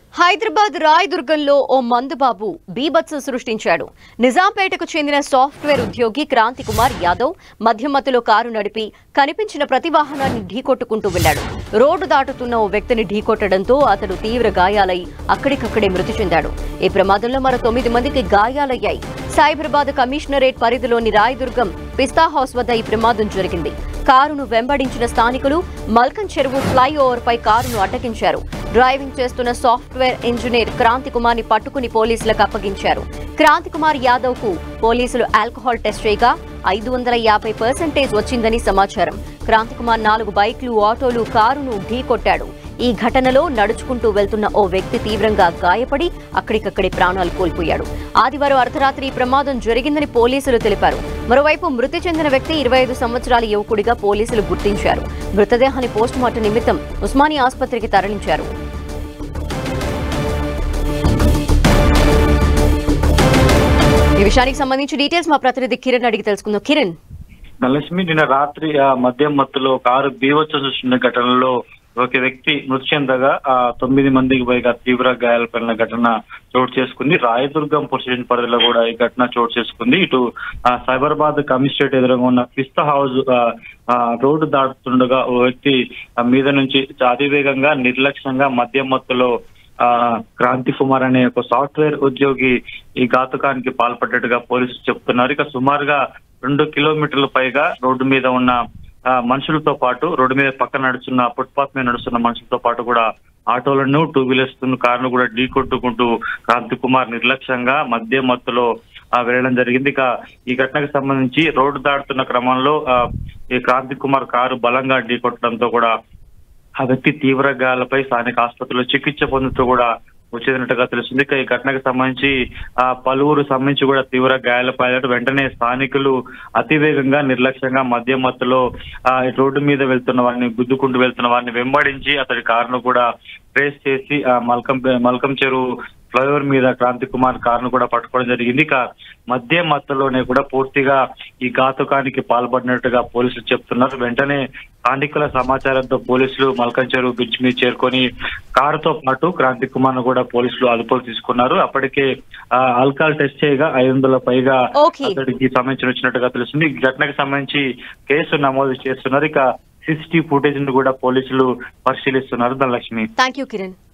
హైదరాబాద్ రాయదుర్గంలో ఓ మందుబాబు బీభత్సం సృష్టించాడు నిజాంపేటకు చెందిన సాఫ్ట్వేర్ ఉద్యోగి క్రాంతి కుమార్ యాదవ్ మధ్యమత్తులో కారు నడిపి కనిపించిన ప్రతి వాహనాన్ని ఢీకొట్టుకుంటూ వెళ్లాడు రోడ్డు దాటుతున్న ఓ వ్యక్తిని ఢీకొట్టడంతో అతడు తీవ్ర గాయాలై అక్కడికక్కడే మృతి చెందాడు ఈ ప్రమాదంలో మరో తొమ్మిది మందికి గాయాలయ్యాయి సైబరాబాద్ కమిషనరేట్ పరిధిలోని రాయదుర్గం పిస్తా హౌస్ వద్ద ఈ ప్రమాదం జరిగింది కారును వెంబడించిన స్థానికులు మల్కన్ చెరువు ఫ్లైఓవర్ పై కారును అడ్డగించారు డ్రైవింగ్ చేస్తున్న సాఫ్ట్వేర్ ఇంజనీర్ క్రాంతి కుమార్ ని పట్టుకుని పోలీసులకు అప్పగించారు క్రాంతి కుమార్ యాదవ్ కు పోలీసులు ఆల్కహాల్ టెస్ట్ చేయగా ఐదు వందల యాభై పర్సెంటేజ్ వచ్చిందని సమాచారం క్రాంతి కుమార్ నాలుగు బైక్లు ఆటోలు కారును ఢీకొట్టాడు ఈ ఘటనలో నడుచుకుంటూ వెళ్తున్న ఓ వ్యక్తి తీవ్రంగా గాయపడి అక్కడికక్కడే ప్రాణాలు కోల్పోయాడు ఆదివారం అర్ధరాత్రి ఈ ప్రమాదం జరిగిందని పోలీసులు తెలిపారు మరోవైపు మృతి చెందిన వ్యక్తి ఇరవై ఐదు సంవత్సరాల యువకుడిగా పోలీసులు గుర్తించారు మృతదేహాన్ని పోస్టుమార్టం నిమిత్తం ఉస్మానియా ఆసుపత్రికి తరలించారు ఈ విషయానికి సంబంధించి డీటెయిల్స్ మా ప్రతినిధి కిరణ్ అడిగి తెలుసుకుందాం కిరణ్ ధనలక్ష్మి నిన్న రాత్రి ఆ మద్యం మత్తులో కారు బీవచ్చ చూసిన ఘటనలో ఒక వ్యక్తి మృతి చెందగా ఆ తొమ్మిది మందికి పైగా తీవ్ర గాయాలపడిన ఘటన చోటు చేసుకుంది రాయదుర్గం పోలీస్ స్టేషన్ పరిధిలో కూడా ఈ ఘటన చోటు చేసుకుంది ఇటు ఆ, సైబరాబాద్ కమిషనరేట్ ఎదురుగా ఉన్న పిస్తా హౌస్ ఆ, ఆ, రోడ్డు దాటుతుండగా ఓ వ్యక్తి ఆ మీద నుంచి అతివేగంగా నిర్లక్ష్యంగా మద్యం మత్తులో ఆ క్రాంతి కుమార్ అనే ఒక సాఫ్ట్వేర్ ఉద్యోగి ఈ ఘాతుకానికి పాల్పడ్డట్టుగా పోలీసులు చెప్తున్నారు ఇక సుమారుగా రెండు కిలోమీటర్ల పైగా రోడ్డు మీద ఉన్న ఆ, మనుషులతో పాటు రోడ్డు మీద పక్కన నడుస్తున్న ఫుట్పాత్ మీద నడుస్తున్న మనుషులతో పాటు కూడా ఆటోలను టూ వీలర్స్ కార్ను కూడా ఢీ కొట్టుకుంటూ క్రాంతి కుమార్ నిర్లక్ష్యంగా మధ్య మత్తులో ఆ, వెళ్ళడం జరిగింది ఇక ఈ ఘటనకు సంబంధించి రోడ్డు దాటుతున్న క్రమంలో ఆ, ఈ క్రాంతి కుమార్ కారు బలంగా ఢీ కొట్టడంతో కూడా ఆ వ్యక్తి తీవ్ర గాయాలపై స్థానిక ఆసుపత్రిలో చికిత్స పొందుతూ కూడా వచ్చేదినట్టుగా తెలుస్తుంది ఇక ఈ ఘటనకు సంబంధించి ఆ పలువురు సంబంధించి కూడా తీవ్ర గాయాలపడ్డారు వెంటనే స్థానికులు అతివేగంగా నిర్లక్ష్యంగా మద్యం మత్తులో ఆ రోడ్డు మీద వెళ్తున్న వారిని గుద్దుకుంటూ వెళ్తున్న వారిని వెంబడించి అతడి కారును కూడా ట్రేస్ చేసి ఆ మల్కం మల్కం చెరువు ఫ్లైఓవర్ మీద క్రాంతి కుమార్ కారును కూడా పట్టుకోవడం జరిగింది ఇక మద్యం మత్తులోనే కూడా పూర్తిగా ఈ ఘాతుకానికి పాల్పడినట్టుగా పోలీసులు చెప్తున్నారు వెంటనే స్థానికుల సమాచారంతో పోలీసులు మల్కం చెరువు బ్రిడ్జ్ మీద చేరుకొని కారుతో పాటు క్రాంతి కుమార్ ను కూడా పోలీసులు అదుపులోకి తీసుకున్నారు అప్పటికే ఆ, ఆల్కహాల్ టెస్ట్ చేయగా ఐదు వందల పైగా ఓకే అతడికి సంబంధించి వచ్చినట్టుగా తెలుస్తుంది ఈ ఘటనకు సంబంధించి కేసు నమోదు చేస్తున్నారు ఇక సీసీటీవీ ఫుటేజ్ ను కూడా పోలీసులు పరిశీలిస్తున్నారు ధనలక్ష్మి థ్యాంక్ యూ కిరణ్